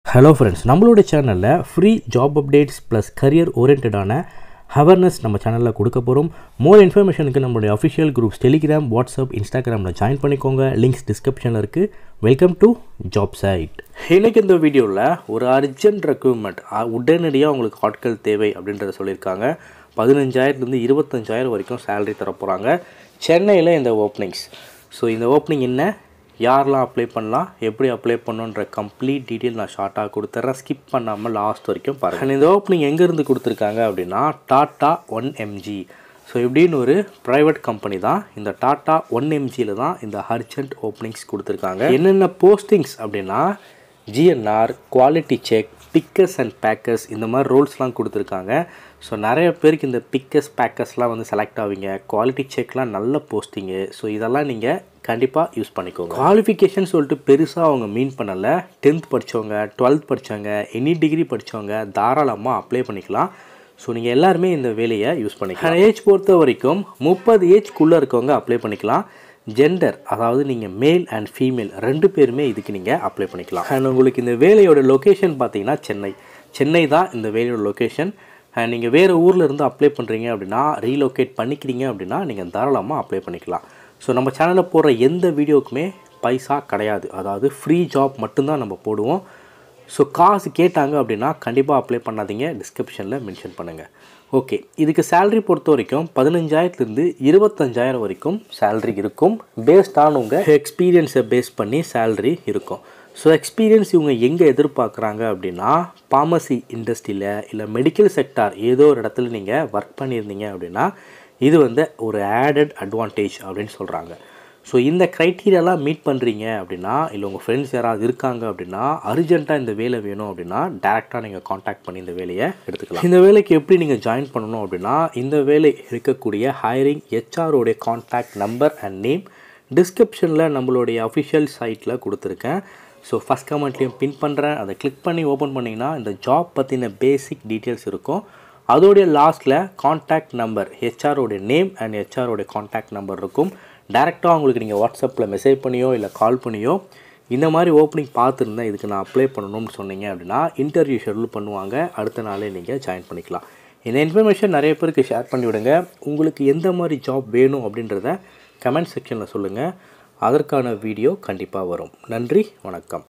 hello friends நம்மளோட சேனலில் free job updates plus career ஓரியன்டான அவேர்னஸ் நம்ம சேனலில் கொடுக்க போகிறோம் மோர் இன்ஃபர்மேஷனுக்கு நம்மளுடைய அஃபிஷியல் குரூப்ஸ் டெலிகிராம் வாட்ஸ்அப் இன்ஸ்டாகிராமில் ஜாயின் பண்ணிக்கோங்க லிங்க்ஸ் டிஸ்கிரிப்ஷனில் இருக்குது வெல்கம் டு ஜாப் சைட் இன்றைக்கி இந்த வீடியோவில் ஒரு அர்ஜென்ட் ரெக்ரூட்மெண்ட் உடனடியாக உங்களுக்கு ஆட்கள் தேவை அப்படின்றத சொல்லியிருக்காங்க பதினஞ்சாயிரத்துலேருந்து இருபத்தஞ்சாயிரம் வரைக்கும் சேலரி தர போகிறாங்க சென்னையில் இந்த ஓப்பனிங்ஸ் ஸோ இந்த ஓப்பனிங் என்ன யாரெல்லாம் அப்ளை பண்ணலாம் எப்படி அப்ளை பண்ணணுன்ற கம்ப்ளீட் டீட்டெயில் நான் ஷார்ட்டாக கொடுத்துட்றேன் ஸ்கிப் பண்ணாமல் லாஸ்ட் வரைக்கும் பாருங்கள் இந்த ஓப்பனிங் எங்கேருந்து கொடுத்துருக்காங்க அப்படின்னா டாட்டா ஒன் எம்ஜி ஸோ இப்படின்னு ஒரு ப்ரைவேட் கம்பெனி தான் இந்த டாட்டா ஒன் எம்ஜியில் தான் இந்த அர்ஜென்ட் ஓப்பனிங்ஸ் கொடுத்துருக்காங்க என்னென்ன போஸ்டிங்ஸ் அப்படின்னா GNR quality check pickers and packers இந்த மாதிரி ரோல்ஸ்லாம் கொடுத்துருக்காங்க ஸோ நிறைய பேருக்கு இந்த பிக்கர்ஸ் பேக்கர்ஸ்லாம் வந்து செலக்ட் ஆவீங்க குவாலிட்டி செக்லாம் நல்ல போஸ்டிங்கு ஸோ இதெல்லாம் நீங்கள் கண்டிப்பாக யூஸ் பண்ணிக்கோங்க குவாலிஃபிகேஷன் சொல்லிட்டு பெருசாக அவங்க மீன் பண்ணலை டென்த் படித்தவங்க டுவெல்த் படித்தவங்க எனி டிகிரி படித்தவங்க தாராளமாக அப்ளை பண்ணிக்கலாம் ஸோ நீங்கள் எல்லாருமே இந்த வேலையை யூஸ் பண்ணிக்கலாம் ஏஜ் பொறுத்த வரைக்கும் முப்பது ஏஜ்க்குள்ளே இருக்கவங்க அப்ளை பண்ணிக்கலாம் ஜெண்டர் அதாவது நீங்கள் மேல் அண்ட் ஃபீமேல் ரெண்டு பேருமே இதுக்கு நீங்கள் அப்ளை பண்ணிக்கலாம் அண்ட் உங்களுக்கு இந்த வேலையோட லொக்கேஷன் பார்த்தீங்கன்னா சென்னை சென்னை தான் இந்த வேலையோட லொக்கேஷன் அண்ட் நீங்கள் வேறு ஊரில் இருந்து அப்ளை பண்ணுறீங்க அப்படின்னா ரீலோகேட் பண்ணிக்கிறீங்க அப்படின்னா நீங்கள் தாராளமாக அப்ளை பண்ணிக்கலாம் ஸோ நம்ம சேனலில் போடுற எந்த வீடியோக்குமே பைசா கிடையாது அதாவது ஃப்ரீ ஜாப் மட்டும்தான் நம்ம போடுவோம் ஸோ காசு கேட்டாங்க அப்படின்னா கண்டிப்பாக அப்ளை பண்ணாதீங்க டிஸ்கிரிப்ஷனில் மென்ஷன் பண்ணுங்கள் ஓகே இதுக்கு சேலரி பொறுத்த வரைக்கும் பதினஞ்சாயிரத்துலேருந்து இருபத்தஞ்சாயிரம் வரைக்கும் சேலரி இருக்கும் பேஸ்ட் ஆன் உங்கள் எக்ஸ்பீரியன்ஸை பேஸ் பண்ணி சேலரி இருக்கும் ஸோ எக்ஸ்பீரியன்ஸ் இவங்க எங்கே எதிர்பார்க்குறாங்க அப்படின்னா ஃபார்மசி இண்டஸ்ட்ரியில் இல்லை மெடிக்கல் செக்டார் ஏதோ ஒரு இடத்துல நீங்கள் ஒர்க் பண்ணியிருந்தீங்க அப்படின்னா இது வந்து ஒரு ஆடட் அட்வான்டேஜ் அப்படின்னு சொல்கிறாங்க ஸோ இந்த க்ரைட்டீரியாலாம் மீட் பண்ணுறீங்க அப்படின்னா இல்லை உங்கள் ஃப்ரெண்ட்ஸ் யாராவது இருக்காங்க அப்படின்னா அர்ஜென்ட்டாக இந்த வேலை வேணும் அப்படின்னா டேரெக்டாக நீங்கள் காண்டாக்ட் பண்ணி இந்த வேலையை எடுத்துக்கலாம் இந்த வேலைக்கு எப்படி நீங்கள் ஜாயின் பண்ணணும் அப்படின்னா இந்த வேலை இருக்கக்கூடிய ஹைரிங் ஹெச்ஆரோடைய காண்டாக்ட் நம்பர் அண்ட் நேம் டிஸ்கிரிப்ஷனில் நம்மளுடைய அஃபிஷியல் சைட்டில் கொடுத்துருக்கேன் ஸோ ஃபஸ்ட் கமெண்ட்லேயும் பின் பண்ணுறேன் அதை கிளிக் பண்ணி ஓப்பன் பண்ணிங்கன்னா இந்த ஜாப் பற்றின பேசிக் டீட்டெயில்ஸ் இருக்கும் அதோடைய லாஸ்ட்டில் காண்டாக்ட் நம்பர் ஹெச்ஆரோடைய நேம் அண்ட் ஹெச்ஆரோடைய காண்டாக்ட் நம்பர் இருக்கும் டேரெக்டாக உங்களுக்கு நீங்கள் வாட்ஸ்அப்பில் மெசேஜ் பண்ணியோ இல்லை கால் பண்ணியோ இந்த மாதிரி ஓப்பனிங் பார்த்துருந்தேன் இதுக்கு நான் அப்ளை பண்ணணும்னு சொன்னீங்க அப்படின்னா இன்டர்வியூ ஷெடியூல் பண்ணுவாங்க அடுத்த நாளே நீங்கள் ஜாயின் பண்ணிக்கலாம் இந்த இன்ஃபர்மேஷன் நிறைய பேருக்கு ஷேர் பண்ணி விடுங்க உங்களுக்கு எந்த மாதிரி ஜாப் வேணும் அப்படின்றத கமெண்ட் செக்ஷனில் சொல்லுங்கள் அதற்கான வீடியோ கண்டிப்பாக வரும் நன்றி வணக்கம்